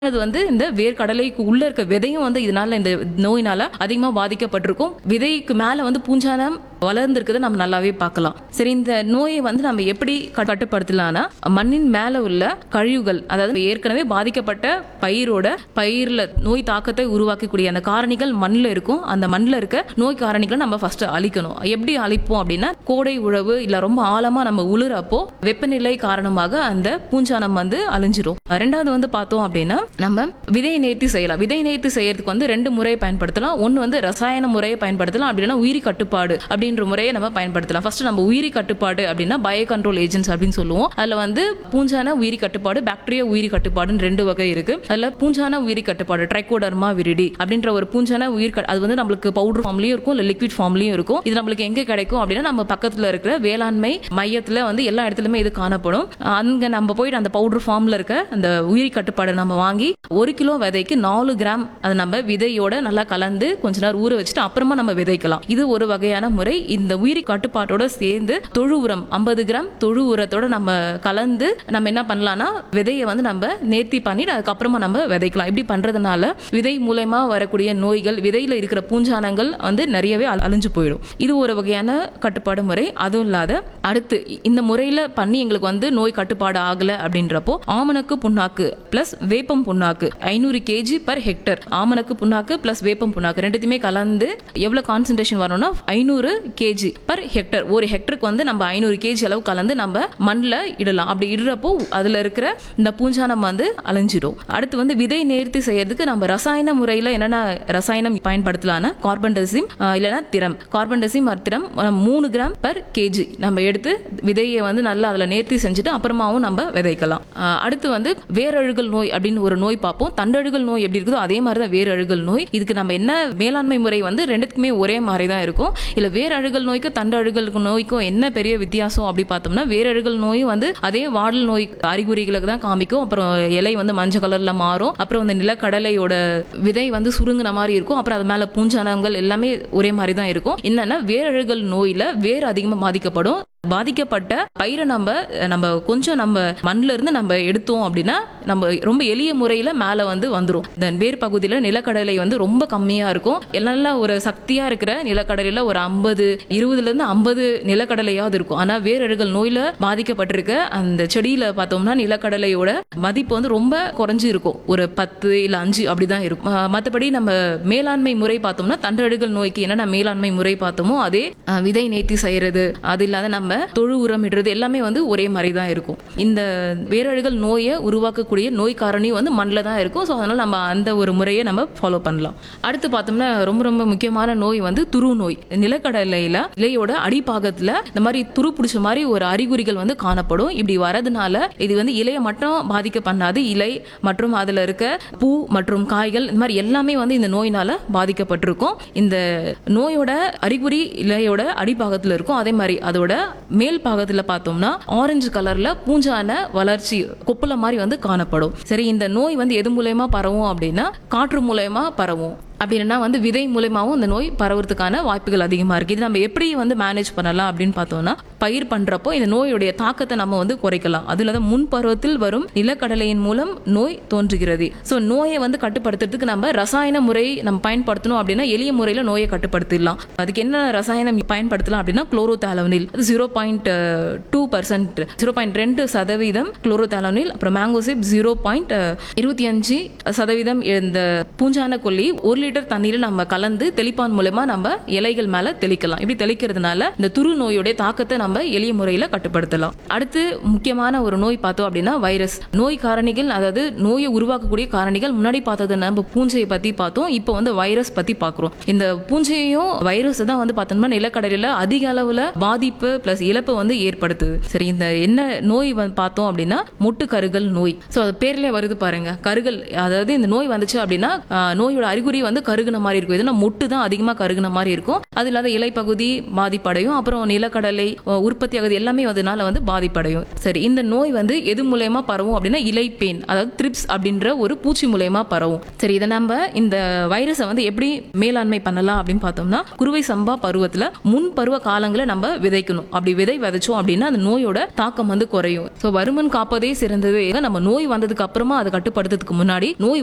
அது வந்து இந்த வேர்க்கடலைக்கு உள்ள இருக்க விதையும் வந்து இதனால இந்த நோயினால அதிகமா பாதிக்கப்பட்டிருக்கும் விதைக்கு மேல வந்து பூஞ்சானம் வளர்ந்துருக்குதை நம்ம நல்லாவே பார்க்கலாம் சரி இந்த நோயை வந்து நம்ம எப்படி க- கட்டுப்படுத்தலாம்னா மண்ணின் மேல உள்ள கழிவுகள் அதாவது ஏற்கனவே பாதிக்கப்பட்ட பயிரோட பயிர்ல நோய் தாக்கத்தை உருவாக்கக்கூடிய அந்த காரணிகள் மண்ணில் இருக்கும் அந்த மண்ணில் இருக்க நோய் காரணிகளை நம்ம ஃபர்ஸ்ட் அழிக்கணும் எப்படி அழிப்போம் அப்படின்னா கோடை உழவு இல்ல ரொம்ப ஆழமா நம்ம உழுறப்போ வெப்பநிலை காரணமாக அந்த பூஞ்சானம் வந்து அழிஞ்சிரும் ரெண்டாவது வந்து பார்த்தோம் அப்படின்னா நம்ம விதை நேர்த்தி செய்யலாம் விதை நேர்த்தி செய்யறதுக்கு வந்து ரெண்டு முறையை பயன்படுத்தலாம் ஒன்று வந்து ரசாயன முறையை பயன்படுத்தலாம் அப்படின்னா உயிரி கட்டுப்பாடு அப்படின்ற முறையை நம்ம பயன்படுத்தலாம் ஃபர்ஸ்ட் நம்ம உயிரி கட்டுப்பாடு அப்படின்னா பயோ கண்ட்ரோல் ஏஜென்ட்ஸ் அப்படின்னு சொல்லுவோம் அதுல வந்து பூஞ்சான உயிரி கட்டுப்பாடு பாக்டீரியா உயிரி கட்டுப்பாடுன்னு ரெண்டு வகை இருக்கு அதுல பூஞ்சான உயிரி கட்டுப்பாடு ட்ரைகோடர்மா விரிடி அப்படின்ற ஒரு பூஞ்சான உயிர் கட்- அது வந்து நம்மளுக்கு பவுடர் ஃபார்ம்லயும் இருக்கும் இல்ல லிக்விட் ஃபார்ம்லயும் இருக்கும் இது நம்மளுக்கு எங்க கிடைக்கும் அப்படின்னா நம்ம பக்கத்துல இருக்கிற வேளாண்மை மையத்துல வந்து எல்லா இடத்துலயுமே இது காணப்படும் அங்க நம்ம போயிட்டு அந்த பவுடர் ஃபார்ம்ல இருக்க அந்த உயிரி கட்டுப்பாடை நம்ம வாங்கி ஒரு கிலோ விதைக்கு நாலு கிராம் அதை நம்ம விதையோட நல்லா கலந்து கொஞ்ச நேரம் ஊற வச்சுட்டு அப்புறமா நம்ம விதைக்கலாம் இது ஒரு வகையான முறை இந்த உயிரி கட்டுப்பாட்டோட சேர்ந்து தொழு உரம் ஐம்பது கிராம் தொழு உரத்தோட நம்ம கலந்து நம்ம என்ன பண்ணலாம்னா விதையை வந்து நம்ம நேர்த்தி பண்ணிட்டு அதுக்கப்புறமா நம்ம விதைக்கலாம் இப்படி பண்றதுனால விதை மூலயமா வரக்கூடிய நோய்கள் விதையில இருக்கிற பூஞ்சானங்கள் வந்து நிறையவே அழ- அழிஞ்சு போயிடும் இது ஒரு வகையான கட்டுப்பாடு முறை அதுவும் இல்லாத அடுத்து இந்த முறையில பண்ணி எங்களுக்கு வந்து நோய் கட்டுப்பாடு ஆகல அப்படின்றப்போ ஆமணக்கு புண்ணாக்கு பிளஸ் வேப்பம் புண்ணாக்கு ஐநூறு கேஜி பர் ஹெக்டர் ஆமணக்கு புண்ணாக்கு பிளஸ் வேப்பம் புண்ணாக்கு ரெண்டுத்தையுமே கலந்து எவ்வளவு கான்சென்ட்ரேஷன் வரணும்னா ஐநூறு கேஜி பர் ஹெக்டர் ஒரு ஹெக்டருக்கு வந்து நம்ம ஐநூறு கேஜி அளவு கலந்து நம்ம மண்ணில் இடலாம் அப்படி இடுறப்போ அதுல இருக்கிற இந்த பூஞ்சானம் வந்து அழிஞ்சிடும் அடுத்து வந்து விதை நேர்த்தி செய்யறதுக்கு நம்ம ரசாயன முறையில என்னென்ன ரசாயனம் பயன்படுத்தலாம்னா கார்பன் டெசிம் இல்லைன்னா திரம் கார்பன் டெசிம் ஆர் திரம் அஹ், மூணு கிராம் பர் கேஜி நம்ம எடுத்து விதையை வந்து நல்லா அதுல நேர்த்தி செஞ்சுட்டு அப்புறமாவும் நம்ம விதைக்கலாம் அஹ், அடுத்து வந்து வேரழுகல் நோய் அப்படின்னு ஒரு நோய் பார்ப்போம் தண்டழுகல் நோய் எப்படி இருக்குதோ அதே மாதிரி தான் வேரழுகல் நோய் இதுக்கு நம்ம என்ன மேலாண்மை முறை வந்து ரெண்டுத்துக்குமே ஒரே மாதிரி தான் இருக்கும் இல்ல வேரழுகல் நோய்க்கு தண்டழுகல் நோய்க்கும் என்ன பெரிய வித்தியாசம் அப்படி பார்த்தோம்னா வேரழுகல் நோயும் வந்து அதே வாடல் நோய் அறிகுறிகளுக்கு தான் காமிக்கும் அப்புறம் இலை வந்து மஞ்சள் கலர்ல மாறும் அப்புறம் அந்த நிலக்கடலையோட விதை வந்து சுருங்குன மாதிரி இருக்கும் அப்புறம் அது மேல பூஞ்சானங்கள் எல்லாமே ஒரே மாதிரி தான் இருக்கும் என்னன்னா வேரழுகல் நோயில வேர் அதிகமா பாதிக்கப்படும் பாதிக்கப்பட்ட பயிரை நம்ம நம்ம கொஞ்சம் நம்ம மண்ணுல இருந்து நம்ம எடுத்தோம் அப்படின்னா நம்ம ரொம்ப எளிய முறையில மேல வந்து வந்துரும் இந்த வேர் பகுதியில நிலக்கடலை வந்து ரொம்ப கம்மியா இருக்கும் நல்லா ஒரு சக்தியா இருக்கிற நிலக்கடலையில ஒரு ஐம்பது இருபதுல இருந்து ஐம்பது நிலக்கடலையாவது இருக்கும் ஆனா வேரழுகல் நோயில பாதிக்கப்பட்டிருக்க அந்த செடியில பார்த்தோம்னா நிலக்கடலையோட மதிப்பு வந்து ரொம்ப குறைஞ்சு இருக்கும் ஒரு பத்து இல்ல அஞ்சு அப்படிதான் இருக்கும் அஹ் மத்தபடி நம்ம மேலாண்மை முறை பார்த்தோம்னா தண்டழுகல் நோய்க்கு என்னென்ன மேலாண்மை முறை பார்த்தோமோ அதே அஹ், விதை நேர்த்தி செய்யறது அது இல்லாத நம்ம தொழு உரம் இடுறது எல்லாமே வந்து ஒரே மாதிரி தான் இருக்கும் இந்த வேரழுகல் நோயை உருவாக்கக்கூடிய நோய் காரணி வந்து மண்ணில் தான் இருக்கும் ஸோ அதனால நம்ம அந்த ஒரு முறையை நம்ம ஃபாலோ பண்ணலாம் அடுத்து பார்த்தோம்னா ரொம்ப ரொம்ப முக்கியமான நோய் வந்து துரு நோய் நிலக்கடலையில இலையோட அடிப்பாகத்துல இந்த மாதிரி துரு பிடிச்ச மாதிரி ஒரு அறிகுறிகள் வந்து காணப்படும் இப்படி வரதுனால இது வந்து இலையை மட்டும் பாதிக்க பண்ணாது இலை மற்றும் அதுல இருக்க பூ மற்றும் காய்கள் இந்த மாதிரி எல்லாமே வந்து இந்த நோயினால பாதிக்கப்பட்டிருக்கும் இந்த நோயோட அறிகுறி இலையோட அடிப்பாகத்துல இருக்கும் அதே மாதிரி அதோட மேல் பாகத்துல பார்த்தோம்னா ஆரஞ்சு கலர்ல பூஞ்சான வளர்ச்சி கொப்புல மாதிரி வந்து காணப்படும் சரி இந்த நோய் வந்து எது மூலயமா பரவும் அப்படின்னா காற்று மூலயமா பரவும் அப்படி இல்லைன்னா வந்து விதை மூலயமாவும் இந்த நோய் பரவுறதுக்கான வாய்ப்புகள் அதிகமா இருக்கு இது நம்ம எப்படி வந்து மேனேஜ் பண்ணலாம் அப்படின்னு பார்த்தோம்னா பயிர் பண்றப்போ இந்த நோயுடைய தாக்கத்தை நம்ம வந்து குறைக்கலாம் அதுல தான் முன் பருவத்தில் வரும் நிலக்கடலையின் மூலம் நோய் தோன்றுகிறது ஸோ நோயை வந்து கட்டுப்படுத்துறதுக்கு நம்ம ரசாயன முறை நம்ம பயன்படுத்தணும் அப்படின்னா எளிய முறையில் நோயை கட்டுப்படுத்திடலாம் அதுக்கு என்ன ரசாயனம் பயன்படுத்தலாம் அப்படின்னா குளோரோதாலோனில் அது zero point two percent zero point ரெண்டு சதவீதம் குளோரோதாலோனில் அப்புறம் மேங்கோசிப் ஜீரோ பாயிண்ட் இருபத்தி அஞ்சு சதவீதம் இந்த பூஞ்சான கொல்லி ஒரு லிட்டர் தண்ணீரில் நம்ம கலந்து தெளிப்பான் மூலமா நம்ம இலைகள் மேல தெளிக்கலாம் இப்படி தெளிக்கிறதுனால இந்த துரு நோயுடைய தாக்கத்தை நம்ம எளிய முறையில் கட்டுப்படுத்தலாம் அடுத்து முக்கியமான ஒரு நோய் பார்த்தோம் அப்படின்னா வைரஸ் நோய் காரணிகள் அதாவது நோயை உருவாக்கக்கூடிய காரணிகள் முன்னாடி பார்த்தது நம்ம பூஞ்சையை பத்தி பார்த்தோம் இப்போ வந்து வைரஸ் பத்தி பார்க்குறோம் இந்த பூஞ்சையும் வைரஸ் தான் வந்து பார்த்தோம்னா நிலக்கடலில் அதிக அளவுல பாதிப்பு பிளஸ் இழப்பு வந்து ஏற்படுத்துது சரி இந்த என்ன நோய் வந்து பார்த்தோம் அப்படின்னா முட்டு கருகல் நோய் ஸோ அது பேர்லயே வருது பாருங்க கருகல் அதாவது இந்த நோய் வந்துச்சு அப்படின்னா ஆஹ், நோயோட அறிகுறி வந்து வந்து கருகுன மாதிரி இருக்கும் இதுனா மொட்டு தான் அதிகமாக கருகுன மாதிரி இருக்கும் அது இல்லாத இலைப்பகுதி பாதிப்படையும் அப்புறம் நிலக்கடலை அஹ், உற்பத்தி ஆகுது எல்லாமே அதனால வந்து பாதிப்படையும் சரி இந்த நோய் வந்து எது மூலயமா பரவும் அப்படின்னா இலைப்பேன் அதாவது த்ரிப்ஸ் அப்படின்ற ஒரு பூச்சி மூலயமா பரவும் சரி இதை நம்ம இந்த வைரஸை வந்து எப்படி மேலாண்மை பண்ணலாம் அப்படின்னு பார்த்தோம்னா குறுவை சம்பா பருவத்துல முன் பருவ காலங்களை நம்ம விதைக்கணும் அப்படி விதை விதைச்சோம் அப்படின்னா அந்த நோயோட தாக்கம் வந்து குறையும் ஸோ வருமன் காப்பதே சிறந்தது நம்ம நோய் வந்ததுக்கு அப்புறமா அதை கட்டுப்படுத்துறதுக்கு முன்னாடி நோய்